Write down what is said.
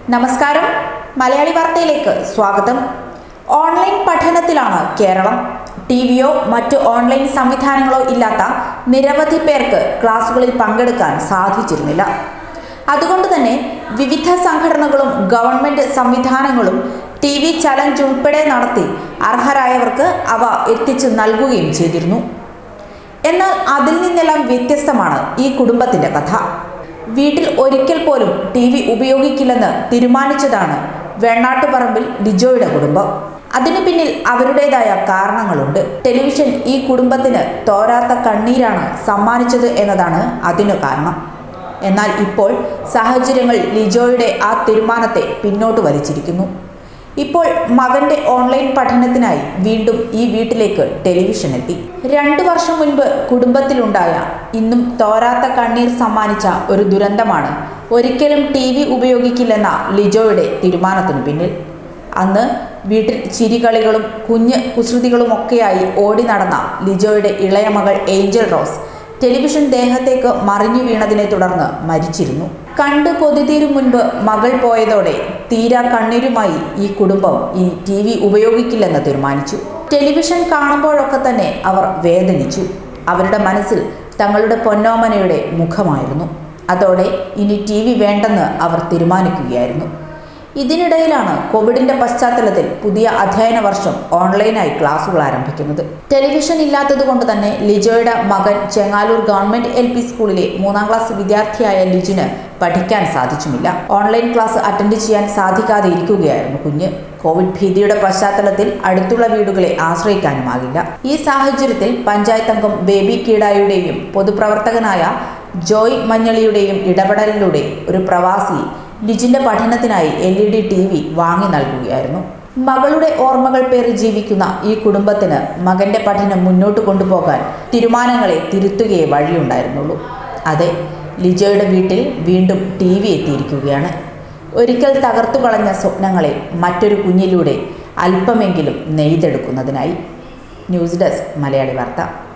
നമസ്കാരം മലയാളി വാർത്തയിലേക്ക് സ്വാഗതം ഓൺലൈൻ പഠനത്തിലാണ് കേരളം ടി വിയോ മറ്റ് ഓൺലൈൻ സംവിധാനങ്ങളോ ഇല്ലാത്ത നിരവധി പേർക്ക് ക്ലാസുകളിൽ പങ്കെടുക്കാൻ സാധിച്ചിരുന്നില്ല അതുകൊണ്ട് തന്നെ വിവിധ സംഘടനകളും ഗവൺമെന്റ് സംവിധാനങ്ങളും ടി വി ചലഞ്ച് ഉൾപ്പെടെ നടത്തി അർഹരായവർക്ക് അവ എത്തിച്ചു നൽകുകയും ചെയ്തിരുന്നു എന്നാൽ അതിൽ നിന്നെല്ലാം വ്യത്യസ്തമാണ് ഈ കുടുംബത്തിന്റെ കഥ വീട്ടിൽ ഒരിക്കൽ പോലും ടി വി ഉപയോഗിക്കില്ലെന്ന് തീരുമാനിച്ചതാണ് വെണ്ണാട്ടുപറമ്പിൽ ലിജോയുടെ കുടുംബം അതിനു പിന്നിൽ അവരുടേതായ കാരണങ്ങളുണ്ട് ടെലിവിഷൻ ഈ കുടുംബത്തിന് തോരാത്ത കണ്ണീരാണ് സമ്മാനിച്ചത് എന്നതാണ് അതിനു കാരണം എന്നാൽ ഇപ്പോൾ സാഹചര്യങ്ങൾ ലിജോയുടെ ആ തീരുമാനത്തെ പിന്നോട്ട് വലിച്ചിരിക്കുന്നു ഇപ്പോൾ മകന്റെ ഓൺലൈൻ പഠനത്തിനായി വീണ്ടും ഈ വീട്ടിലേക്ക് ടെലിവിഷൻ എത്തി രണ്ടു വർഷം മുൻപ് കുടുംബത്തിലുണ്ടായ ഇന്നും തോരാത്ത കണ്ണീർ സമ്മാനിച്ച ഒരു ദുരന്തമാണ് ഒരിക്കലും ടി വി ഉപയോഗിക്കില്ലെന്ന ലിജോയുടെ തീരുമാനത്തിനു പിന്നിൽ അന്ന് വീട്ടിൽ ചിരികളികളും കുഞ്ഞ് കുസൃതികളുമൊക്കെയായി ഓടി നടന്ന ലിജോയുടെ ഇളയ മകൾ ഏഞ്ചൽ റോസ് ടെലിവിഷൻ ദേഹത്തേക്ക് മറിഞ്ഞു വീണതിനെ തുടർന്ന് മരിച്ചിരുന്നു കണ്ടു കൊതിതീരും മുൻപ് മകൾ പോയതോടെ തീരാ കണ്ണീരുമായി ഈ കുടുംബം ഇനി ടി വി ഉപയോഗിക്കില്ലെന്ന് തീരുമാനിച്ചു ടെലിവിഷൻ കാണുമ്പോഴൊക്കെ തന്നെ അവർ വേദനിച്ചു അവരുടെ മനസ്സിൽ തങ്ങളുടെ പൊന്നോമനയുടെ മുഖമായിരുന്നു അതോടെ ഇനി ടി വി വേണ്ടെന്ന് അവർ തീരുമാനിക്കുകയായിരുന്നു ഇതിനിടയിലാണ് കോവിഡിന്റെ പശ്ചാത്തലത്തിൽ പുതിയ അധ്യയന വർഷം ഓൺലൈനായി ക്ലാസുകൾ ആരംഭിക്കുന്നത് ടെലിവിഷൻ ഇല്ലാത്തത് കൊണ്ട് തന്നെ ലിജോയുടെ മകൻ ചെങ്ങാലൂർ ഗവൺമെന്റ് എൽ പി സ്കൂളിലെ മൂന്നാം ക്ലാസ് വിദ്യാർത്ഥിയായ ലിജിന് പഠിക്കാൻ സാധിച്ചുമില്ല ഓൺലൈൻ ക്ലാസ് അറ്റൻഡ് ചെയ്യാൻ സാധിക്കാതെ ഇരിക്കുകയായിരുന്നു കുഞ്ഞ് കോവിഡ് ഭീതിയുടെ പശ്ചാത്തലത്തിൽ അടുത്തുള്ള വീടുകളെ ആശ്രയിക്കാനുമാകില്ല ഈ സാഹചര്യത്തിൽ പഞ്ചായത്ത് അംഗം ബേബി കീടായുടെയും പൊതുപ്രവർത്തകനായ ജോയ് മഞ്ഞളിയുടെയും ഇടപെടലിലൂടെ ഒരു പ്രവാസി ലിജിന്റെ പഠനത്തിനായി L E D T V വാങ്ങി നൽകുകയായിരുന്നു മകളുടെ ഓർമ്മകൾ പേറി ജീവിക്കുന്ന ഈ കുടുംബത്തിന് മകന്റെ പഠനം മുന്നോട്ട് കൊണ്ടുപോകാൻ തീരുമാനങ്ങളെ തിരുത്തുകയേ വഴിയുണ്ടായിരുന്നുള്ളൂ അതെ ലിജോയുടെ വീട്ടിൽ വീണ്ടും ടി വി എത്തിയിരിക്കുകയാണ് ഒരിക്കൽ തകർത്തു കളഞ്ഞ സ്വപ്നങ്ങളെ മറ്റൊരു കുഞ്ഞിലൂടെ അല്പമെങ്കിലും നെയ്തെടുക്കുന്നതിനായി ന്യൂസ് ഡെസ്ക് മലയാളി വാർത്ത